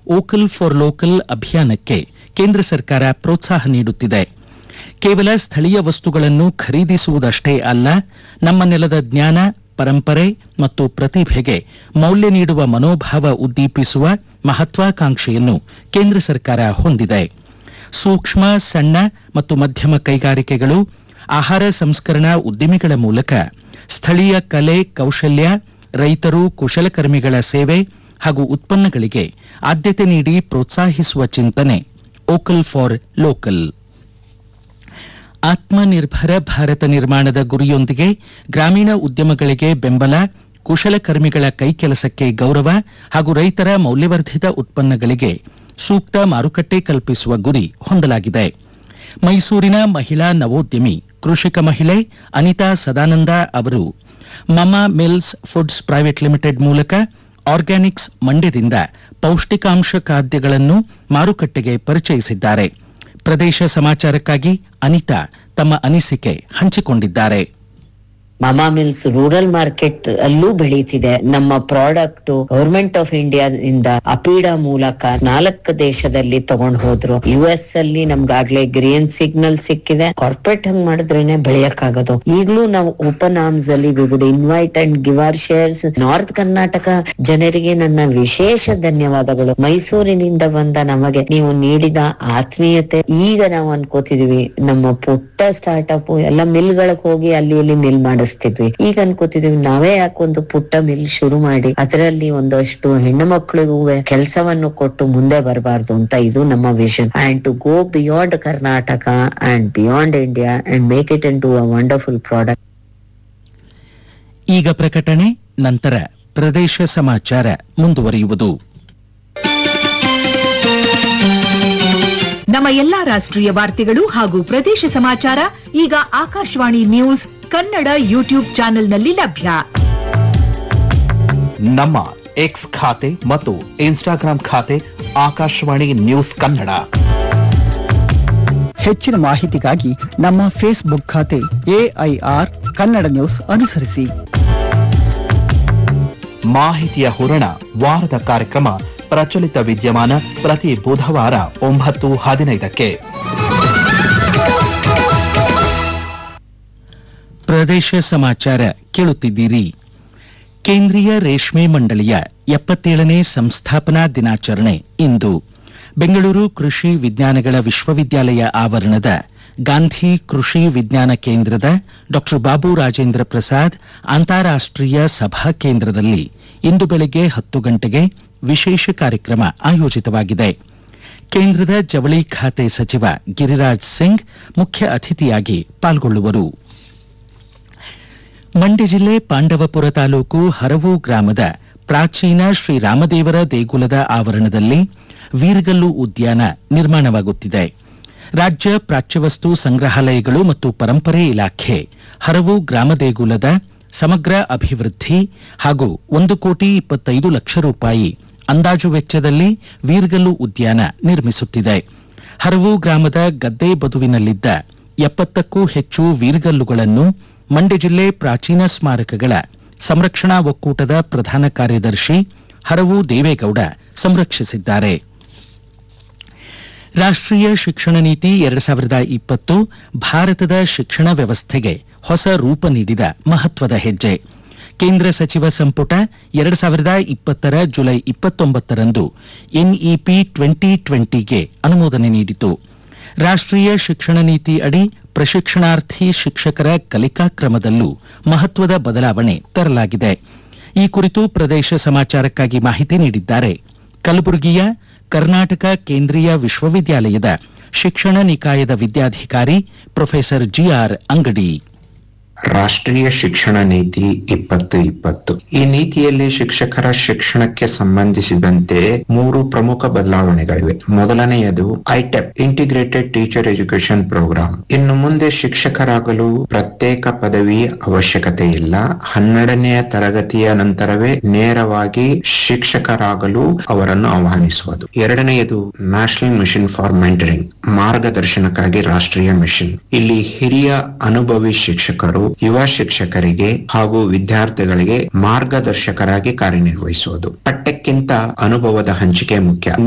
vocal for local ಅಭಿಯಾನಕ್ಕೆ ಕೇಂದ್ರ ಸರ್ಕಾರ ಪ್ರೋತ್ಸಾಹ ನೀಡುತ್ತಿದೆ ಕೇವಲ ಸ್ಥಳೀಯ ವಸ್ತುಗಳನ್ನು ಖರೀದಿಸುವುದಷ್ಟೇ ಅಲ್ಲ ನಮ್ಮ ನೆಲದ ಜ್ಞಾನ ಪರಂಪರೆ ಮತ್ತು ಪ್ರತಿಭೆಗೆ ಮೌಲ್ಯ ನೀಡುವ ಮನೋಭಾವ ಉದ್ದೀಪಿಸುವ ಮಹತ್ವಾಕಾಂಕ್ಷೆಯನ್ನು ಕೇಂದ್ರ ಸರ್ಕಾರ ಹೊಂದಿದೆ ಸೂಕ್ಷ್ಮ ಸಣ್ಣ ಮತ್ತು ಮಧ್ಯಮ ಕೈಗಾರಿಕೆಗಳು ಆಹಾರ ಸಂಸ್ಕರಣಾ ಉದ್ದಿಮೆಗಳ ಮೂಲಕ ಸ್ಥಳೀಯ ಕಲೆ ಕೌಶಲ್ಯ ರೈತರು ಕುಶಲಕರ್ಮಿಗಳ ಸೇವೆ ಹಾಗೂ ಉತ್ಪನ್ನಗಳಿಗೆ ಆದ್ಯತೆ ನೀಡಿ ಪ್ರೋತ್ಸಾಹಿಸುವ ಚಿಂತನೆ vocal for local Atmanirbhar Bharat ನಿರ್ಮಾಣದ ಗುರಿಯೊಂದಿಗೆ ಗ್ರಾಮೀಣ ಉದ್ಯಮಗಳಿಗೆ ಬೆಂಬಲ ಕುಶಲಕರ್ಮಿಗಳ ಕೈಕೆಲಸಕ್ಕೆ ಗೌರವ ಹಾಗೂ ರೈತರ ಮೌಲ್ಯವರ್ಧಿತ ಉತ್ಪನ್ನಗಳಿಗೆ ಸೂಕ್ತ ಮಾರುಕಟ್ಟೆ ಕಲ್ಪಿಸುವ ಗುರಿ ಹೊಂದಲಾಗಿದೆ ಮೈಸೂರಿನ ಮಹಿಳಾ ನವೋದ್ಯಮಿ ಕೃಷಿಕ ಮಹಿಳೆ ಅನಿತಾ ಸದಾನಂದ ಅವರು Mama Mills foods private limited ಮೂಲಕ ಆರ್ಗ್ಯಾನಿಕ್ಸ್ ಮಂಡ್ಯದಿಂದ ಪೌಷ್ಟಿಕಾಂಶ ಖಾದ್ಯಗಳನ್ನು ಮಾರುಕಟ್ಟೆಗೆ ಪರಿಚಯಿಸಿದ್ದಾರೆ ಪ್ರದೇಶ ಸಮಾಚಾರಕ್ಕಾಗಿ ಅನಿತಾ ತಮ್ಮ ಅನಿಸಿಕೆ ಹಂಚಿಕೊಂಡಿದ್ದಾರೆ ಮಮಾ ಮಿಲ್ಸ್ ರೂರಲ್ ಮಾರ್ಕೆಟ್ ಅಲ್ಲೂ ಬೆಳೀತಿದೆ ನಮ್ಮ ಪ್ರಾಡಕ್ಟ್ ಗವರ್ಮೆಂಟ್ ಆಫ್ ಇಂಡಿಯಾ ಇಂದ ಅಪೀಡಾ ಮೂಲಕ ನಾಲ್ಕು ದೇಶದಲ್ಲಿ ತಗೊಂಡ್ ಹೋದ್ರು ಯು ಎಸ್ ಅಲ್ಲಿ ನಮ್ಗಾಗ್ಲೇ ಗ್ರೀನ್ ಸಿಗ್ನಲ್ ಸಿಕ್ಕಿದೆ ಕಾರ್ಪೊರೇಟ್ ಹಂಗ್ ಮಾಡಿದ್ರೇನೆ ಬೆಳೆಯಕ್ಕಾಗೋದು ಈಗ್ಲೂ ನಾವು ಓಪನ್ ಆರ್ಮ್ಸ್ ಅಲ್ಲಿ we would invite and give our shares north Karnataka ಜನರಿಗೆ ನನ್ನ ವಿಶೇಷ ಧನ್ಯವಾದಗಳು ಮೈಸೂರಿನಿಂದ ಬಂದ ನಮಗೆ ನೀವು ನೀಡಿದ ಆತ್ಮೀಯತೆ ಈಗ ನಾವು ಅನ್ಕೋತಿದೀವಿ ನಮ್ಮ ಪುಟ್ಟ ಸ್ಟಾರ್ಟ್ಅಪ್ ಎಲ್ಲ ಮಿಲ್ಗಳಿಗೆ ಹೋಗಿ ಅಲ್ಲಿ ಇಲ್ಲಿ ಮಿಲ್ ಮಾಡಿಸ್ತಿದ್ವಿ ಈಗ ಅನ್ಕೋತಿದೀವಿ ನಾವೇ ಯಾಕೆ ಒಂದು ಪುಟ್ಟ ಮಿಲ್ ಶುರು ಮಾಡಿ ಅದರಲ್ಲಿ ಒಂದಷ್ಟು ಹೆಣ್ಣು ಮಕ್ಕಳಿಗೂ ಕೆಲಸವನ್ನು ಕೊಟ್ಟು ಮುಂದೆ ಬರಬಾರ್ದು ಅಂತ ಇದು ನಮ್ಮ vision and to go beyond Karnataka and beyond India and make it into a wonderful product ಈಗ ಪ್ರಕಟಣೆ ನಂತರ ಪ್ರದೇಶ ಸಮಾಚಾರ ಮುಂದುವರಿಯುವುದು ನಮ್ಮ ಎಲ್ಲಾ ರಾಷ್ಟ್ರೀಯ ವಾರ್ತೆಗಳು ಹಾಗೂ ಪ್ರದೇಶ ಸಮಾಚಾರ ಈಗ ಆಕಾಶವಾಣಿ ನ್ಯೂಸ್ ಕನ್ನಡ ಯೂಟ್ಯೂಬ್ ಚಾನೆಲ್ನಲ್ಲಿ ಲಭ್ಯ ನಮ್ಮ ಎಕ್ಸ್ ಖಾತೆ ಮತ್ತು ಇನ್ಸ್ಟಾಗ್ರಾಂ ಖಾತೆ ಆಕಾಶವಾಣಿ ನ್ಯೂಸ್ ಕನ್ನಡ ಹೆಚ್ಚಿನ ಮಾಹಿತಿಗಾಗಿ ನಮ್ಮ ಫೇಸ್ಬುಕ್ ಖಾತೆ ಎಐಆರ್ ಕನ್ನಡ ನ್ಯೂಸ್ ಅನುಸರಿಸಿ ಮಾಹಿತಿಯ ಹೂರಣ ವಾರದ ಕಾರ್ಯಕ್ರಮ ಪ್ರಚಲಿತ ವಿದ್ಯಮಾನ ಪ್ರತಿ ಬುಧವಾರ ಒಂಬತ್ತು ಹದಿನೈದಕ್ಕೆ ಪ್ರದೇಶ ಸಮಾಚಾರ ಕೇಳುತ್ತಿದ್ದೀರಿ ಕೇಂದ್ರೀಯ ರೇಷ್ಮೆ ಮಂಡಳಿಯ ಎಪ್ಪತ್ತೇಳನೇ ಸಂಸ್ಥಾಪನಾ ದಿನಾಚರಣೆ ಇಂದು ಬೆಂಗಳೂರು ಕೃಷಿ ವಿಜ್ಞಾನಗಳ ವಿಶ್ವವಿದ್ಯಾಲಯ ಆವರಣದ ಗಾಂಧಿ ಕೃಷಿ ವಿಜ್ಞಾನ ಕೇಂದ್ರದ ಡಾ ಬಾಬು ರಾಜೇಂದ್ರ ಪ್ರಸಾದ್ ಅಂತಾರಾಷ್ಟೀಯ ಸಭಾ ಕೇಂದ್ರದಲ್ಲಿ ಇಂದು ಬೆಳಗ್ಗೆ ಹತ್ತು ಗಂಟೆಗೆ ವಿಶೇಷ ಕಾರ್ಯಕ್ರಮ ಆಯೋಜಿತವಾಗಿದೆ ಕೇಂದ್ರದ ಜವಳಿ ಖಾತೆ ಸಚಿವ ಗಿರಿರಾಜ್ ಸಿಂಗ್ ಮುಖ್ಯ ಅತಿಥಿಯಾಗಿ ಪಾಲ್ಗೊಳ್ಳುವರು ಮಂಡ್ಯ ಜಿಲ್ಲೆ ಪಾಂಡವಪುರ ತಾಲೂಕು ಹರವು ಗ್ರಾಮದ ಪ್ರಾಚೀನ ಶ್ರೀ ರಾಮದೇವರ ದೇಗುಲದ ಆವರಣದಲ್ಲಿ ವೀರಗಲ್ಲು ಉದ್ಯಾನ ನಿರ್ಮಾಣವಾಗುತ್ತಿದೆ ರಾಜ್ಯ ಪ್ರಾಚ್ಯವಸ್ತು ಸಂಗ್ರಹಾಲಯಗಳು ಮತ್ತು ಪರಂಪರೆ ಇಲಾಖೆ ಹರವು ಗ್ರಾಮ ದೇಗುಲದ ಸಮಗ್ರ ಅಭಿವೃದ್ಧಿ ಹಾಗೂ ಒಂದು ಕೋಟಿ ಇಪ್ಪತ್ತೈದು ಲಕ್ಷ ರೂಪಾಯಿ ಅಂದಾಜು ವೆಚ್ಚದಲ್ಲಿ ವೀರಗಲ್ಲು ಉದ್ಯಾನ ನಿರ್ಮಿಸುತ್ತಿದೆ ಹರವು ಗ್ರಾಮದ ಗದ್ದೆ ಬದುವಿನಲ್ಲಿದ್ದ ಎಪ್ಪತ್ತಕ್ಕೂ ಹೆಚ್ಚು ವೀರಗಲ್ಲುಗಳನ್ನು ಮಂಡ್ಯ ಜಿಲ್ಲೆ ಪ್ರಾಚೀನ ಸ್ಮಾರಕಗಳ ಸಂರಕ್ಷಣಾ ಒಕ್ಕೂಟದ ಪ್ರಧಾನ ಕಾರ್ಯದರ್ಶಿ ಹರವು ದೇವೇಗೌಡ ಸಂರಕ್ಷಿಸಿದ್ದಾರೆ ರಾಷ್ಟ್ರೀಯ ಶಿಕ್ಷಣ ನೀತಿ ಎರಡು ಸಾವಿರದ ಇಪ್ಪತ್ತು ಭಾರತದ ಶಿಕ್ಷಣ ವ್ಯವಸ್ಥೆಗೆ ಹೊಸ ರೂಪ ನೀಡಿದ ಮಹತ್ವದ ಹೆಜ್ಜೆ ಕೇಂದ್ರ ಸಚಿವ ಸಂಪುಟ ಎರಡು ಸಾವಿರದ ಇಪ್ಪತ್ತರ ಜುಲೈ ಇಪ್ಪತ್ತೊಂಬತ್ತರಂದು ಎನ್ಇಪಿ ಟ್ವೆಂಟಿ ಟ್ವೆಂಟಿಗೆ ಅನುಮೋದನೆ ನೀಡಿತು ರಾಷ್ಟ್ರೀಯ ಶಿಕ್ಷಣ ನೀತಿ ಅಡಿ ಪ್ರಶಿಕ್ಷಣಾರ್ಥಿ ಶಿಕ್ಷಕರ ಕಲಿಕಾ ಕ್ರಮದಲ್ಲೂ ಮಹತ್ವದ ಬದಲಾವಣೆ ತರಲಾಗಿದೆ ಈ ಕುರಿತು ಪ್ರದೇಶ ಸಮಾಚಾರಕ್ಕಾಗಿ ಮಾಹಿತಿ ನೀಡಿದ್ದಾರೆ ಕಲಬುರಗಿಯ ಕರ್ನಾಟಕ ಕೇಂದ್ರೀಯ ವಿಶ್ವವಿದ್ಯಾಲಯದ ಶಿಕ್ಷಣ ನಿಕಾಯದ ವಿದ್ಯಾಧಿಕಾರಿ ಪ್ರೊಫೆಸರ್ ಜಿಆರ್ ಅಂಗಡಿ ರಾಷ್ಟ್ರೀಯ ಶಿಕ್ಷಣ ನೀತಿ ಇಪ್ಪತ್ತು ಇಪ್ಪತ್ತು ಈ ನೀತಿಯಲ್ಲಿ ಶಿಕ್ಷಕರ ಶಿಕ್ಷಣಕ್ಕೆ ಸಂಬಂಧಿಸಿದಂತೆ ಮೂರು ಪ್ರಮುಖ ಬದಲಾವಣೆಗಳಿವೆ ಮೊದಲನೆಯದು ITEP integrated teacher education programme ಇನ್ನು ಮುಂದೆ ಶಿಕ್ಷಕರಾಗಲು ಪ್ರತ್ಯೇಕ ಪದವಿ ಅವಶ್ಯಕತೆ ಇಲ್ಲ ಹನ್ನೆರಡನೆಯ ತರಗತಿಯ ನಂತರವೇ ನೇರವಾಗಿ ಶಿಕ್ಷಕರಾಗಲು ಅವರನ್ನು ಆಹ್ವಾನಿಸುವುದು ಎರಡನೆಯದು ನ್ಯಾಷನಲ್ ಮಿಷನ್ ಫಾರ್ ಮೆಂಟರಿಂಗ್ ಮಾರ್ಗದರ್ಶನಕ್ಕಾಗಿ ರಾಷ್ಟ್ರೀಯ ಮಿಷನ್ ಇಲ್ಲಿ ಹಿರಿಯ ಅನುಭವಿ ಶಿಕ್ಷಕರು ಯುವ ಶಿಕ್ಷಕರಿಗೆ ಹಾಗೂ ವಿದ್ಯಾರ್ಥಿಗಳಿಗೆ ಮಾರ್ಗದರ್ಶಕರಾಗಿ ಕಾರ್ಯನಿರ್ವಹಿಸುವುದು ಪಠ್ಯಕ್ಕಿಂತ ಅನುಭವದ ಹಂಚಿಕೆ ಮುಖ್ಯ